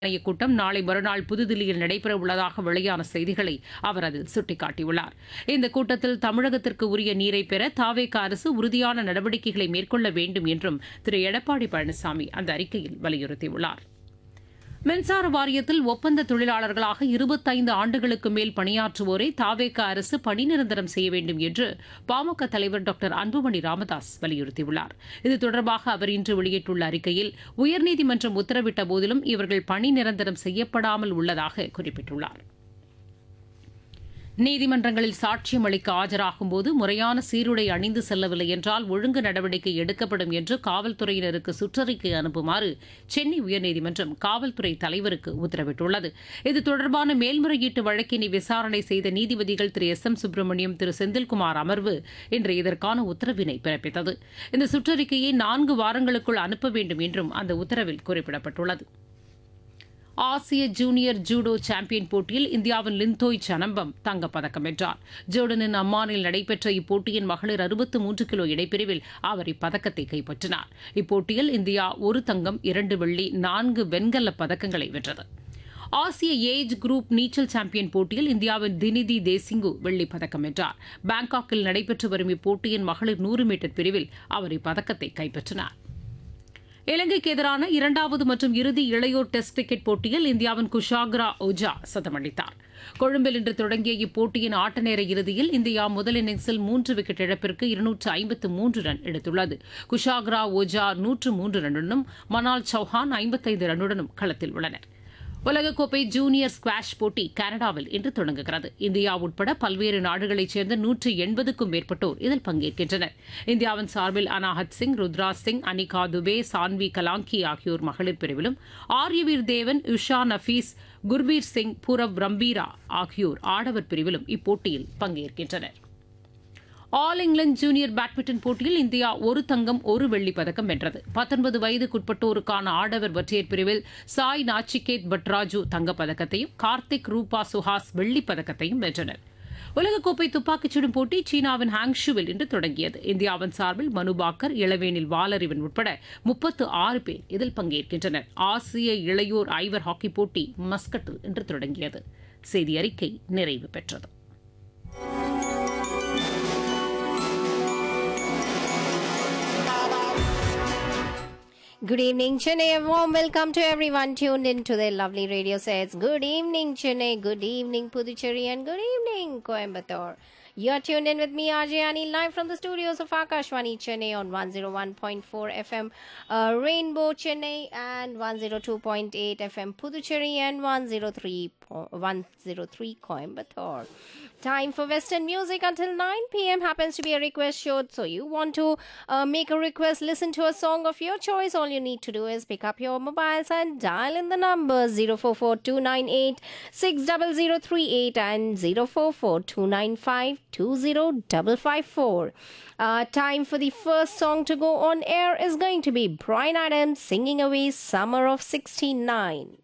ஆணையக் கூட்டம் நாளை மறுநாள் புதுதில்லியில் நடைபெற உள்ளதாக வெளியான செய்திகளை அவர் அதில் சுட்டிக்காட்டியுள்ளார் இந்த கூட்டத்தில் தமிழகத்திற்கு உரிய நீரை பெற தாவேக அரசு உறுதியான நடவடிக்கைகளை மேற்கொள்ள வேண்டும் என்றும் திரு எடப்பாடி பழனிசாமி அந்த அறிக்கையில் வலியுறுத்தியுள்ளார் மின்சார வாரியத்தில் ஒப்பந்த தொழிலாளர்களாக இருபத்தைந்து ஆண்டுகளுக்கு மேல் பணியாற்றுவோரை தாவேக அரசு பணி நிரந்தரம் செய்ய வேண்டும் என்று பாமக தலைவர் டாக்டர் அன்புமணி ராமதாஸ் வலியுறுத்தியுள்ளார் இது தொடர்பாக அவர் இன்று வெளியிட்டுள்ள அறிக்கையில் உயர்நீதிமன்றம் உத்தரவிட்ட போதிலும் இவர்கள் பணி நிரந்தரம் செய்யப்படாமல் உள்ளதாக குறிப்பிட்டுள்ளார் நீதிமன்றங்களில் சாட்சியம் அளிக்க ஆஜராகும் போது முறையான சீருடை அணிந்து செல்லவில்லை என்றால் ஒழுங்கு நடவடிக்கை எடுக்கப்படும் என்று காவல்துறையினருக்கு சுற்றறிக்கை அனுப்புமாறு சென்னை உயர்நீதிமன்றம் காவல்துறை தலைவருக்கு உத்தரவிட்டுள்ளது இது தொடர்பான மேல்முறையீட்டு வழக்கினை விசாரணை செய்த நீதிபதிகள் திரு எஸ் எம் சுப்பிரமணியம் திரு செந்தில்குமார் அமர்வு இன்று இதற்கான உத்தரவினை பிறப்பித்தது இந்த சுற்றறிக்கையை நான்கு வாரங்களுக்குள் அனுப்ப வேண்டும் என்றும் அந்த உத்தரவில் குறிப்பிடப்பட்டுள்ளது ஆசிய ஜூனியர் ஜூடோ சாம்பியன் போட்டியில் இந்தியாவின் லிந்தோய் சனம்பம் தங்கப்பதக்கம் வென்றார் ஜோர்டனின் அம்மானில் நடைபெற்ற இப்போட்டியின் மகளிர் அறுபத்து மூன்று கிலோ இடைப்பிரிவில் அவர் இப்பதக்கத்தை கைப்பற்றினார் இப்போட்டியில் இந்தியா ஒரு தங்கம் இரண்டு வெள்ளி நான்கு வெண்கலப் பதக்கங்களை வென்றது ஆசிய ஏஜ் குரூப் நீச்சல் சாம்பியன் போட்டியில் இந்தியாவின் தினிதி தேசிங்கு வெள்ளிப் பதக்கம் வென்றார் பாங்காக்கில் நடைபெற்று வரும் இப்போட்டியின் மகளிர் நூறு மீட்டர் பிரிவில் அவர் இப்பதக்கத்தை கைப்பற்றினார் இலங்கைக்கு எதிரான இரண்டாவது மற்றும் இறுதி இளையோர் டெஸ்ட் கிரிக்கெட் போட்டியில் இந்தியாவின் குஷாக்ரா ஓஜா சதமடித்தார் கொழும்பில் இன்று தொடங்கிய இப்போட்டியின் ஆட்ட நேர இறுதியில் இந்தியா முதல் இன்னிங்ஸில் மூன்று விக்கெட் இழப்பிற்கு இருநூற்று ஐம்பத்து மூன்று ரன் எடுத்துள்ளது குஷாக்ரா ஓஜா நூற்று மூன்று ரன்னுடனும் மனால் சௌஹான் ஐம்பத்தைந்து ரன்னுடனும் களத்தில் உள்ளனர் உலகக்கோப்பை ஜூனியர் ஸ்குவாஷ் போட்டி கனடாவில் இன்று தொடங்குகிறது இந்தியா உட்பட பல்வேறு நாடுகளைச் சேர்ந்த நூற்று எண்பதுக்கும் மேற்பட்டோர் இதில் பங்கேற்கின்றனர் இந்தியாவின் சார்பில் அனாஹத் சிங் ருத்ராஜ் சிங் அனிகா துபே சான்வி கலாங்கி ஆகியோர் மகளிர் பிரிவிலும் ஆரியவீர் தேவன் உஷா நஃபீஸ் குர்பீர் சிங் பூரவ் ரம்பீரா ஆகியோர் ஆடவர் பிரிவிலும் இப்போட்டியில் பங்கேற்கின்றனர் ஆல் இங்கிலாந்து ஜூனியர் பேட்மிண்டன் போட்டியில் இந்தியா ஒரு தங்கம் ஒரு வெள்ளிப் பதக்கம் வென்றது பத்தொன்பது வயதுக்குட்பட்டோருக்கான ஆடவர் ஒற்றையர் பிரிவில் சாய் நாச்சிகேத் பட்ராஜு தங்கப்பதக்கத்தையும் கார்த்திக் ரூபா சுஹாஸ் வெள்ளிப் பதக்கத்தையும் வென்றனர் உலகக்கோப்பை துப்பாக்கிச் சுடும் போட்டி சீனாவின் ஹாங்ஷுவில் இன்று தொடங்கியது இந்தியாவின் சார்பில் மனுபாக்கர் இளவேனில் வாலறிவன் உட்பட முப்பத்து ஆறு பேர் இதில் பங்கேற்கின்றனர் ஆசிய இளையோர் ஐவர் ஹாக்கி போட்டி மஸ்கட்டில் இன்று தொடங்கியது செய்தி அறிக்கை நிறைவு பெற்றது Good evening, Chennai. A warm welcome to everyone tuned into the lovely radio sets. Good evening, Chennai. Good evening, Puducherry, and good evening, Coimbatore. You're tuned in with me, Arjayani, live from the studios of Akashwani Chennai on 101.4 FM uh, Rainbow Chennai and 102.8 FM Puducherry and 103, po- 103 Coimbatore. Time for Western music until 9 p.m. happens to be a request show. So you want to uh, make a request, listen to a song of your choice. All you need to do is pick up your mobiles and dial in the numbers 044298 60038 and 044295 Uh, time for the first song to go on air is going to be Brian Adams singing away Summer of 69.